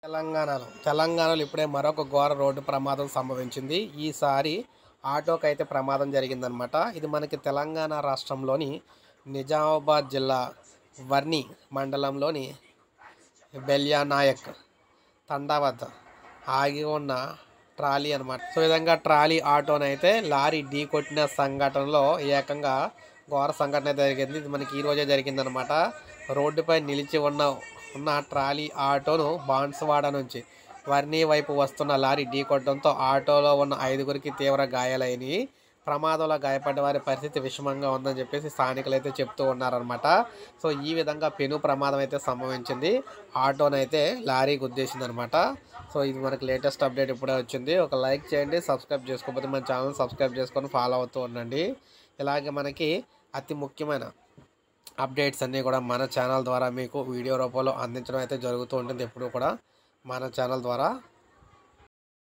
తెలంగాణలో తెలంగాణలో ఇప్పుడే మరొక ఘోర రోడ్డు ప్రమాదం సంభవించింది ఈసారి ఆటోకి అయితే ప్రమాదం జరిగిందనమాట ఇది మనకి తెలంగాణ రాష్ట్రంలోని నిజామాబాద్ జిల్లా వర్ని మండలంలోని బెల్యా నాయక్ తండా వద్ద ఆగి ఉన్న ట్రాలీ అనమాట సో ఈ విధంగా ట్రాలీ ఆటోనైతే లారీ ఢీ కొట్టిన సంఘటనలో ఏకంగా ఘోర సంఘటన అయితే జరిగింది ఇది మనకి ఈ రోజే జరిగిందనమాట రోడ్డుపై నిలిచి ఉన్న ఉన్న ట్రాలీ ఆటోను బాన్సువాడ నుంచి వర్ణి వైపు వస్తున్న లారీ ఢీ కొట్టడంతో ఆటోలో ఉన్న ఐదుగురికి తీవ్ర గాయాలైనవి ప్రమాదంలో గాయపడ్డ వారి పరిస్థితి విషమంగా ఉందని చెప్పేసి స్థానికులు అయితే చెప్తూ ఉన్నారనమాట సో ఈ విధంగా పెను ప్రమాదం అయితే సంభవించింది ఆటోనైతే లారీ గుద్దేసింది అనమాట సో ఇది మనకి లేటెస్ట్ అప్డేట్ ఇప్పుడే వచ్చింది ఒక లైక్ చేయండి సబ్స్క్రైబ్ చేసుకోకపోతే మన ఛానల్ సబ్స్క్రైబ్ చేసుకొని ఫాలో అవుతూ ఉండండి ఇలాగే మనకి అతి ముఖ్యమైన అప్డేట్స్ అన్నీ కూడా మన ఛానల్ ద్వారా మీకు వీడియో రూపంలో అందించడం అయితే జరుగుతూ ఉంటుంది ఎప్పుడు కూడా మన ఛానల్ ద్వారా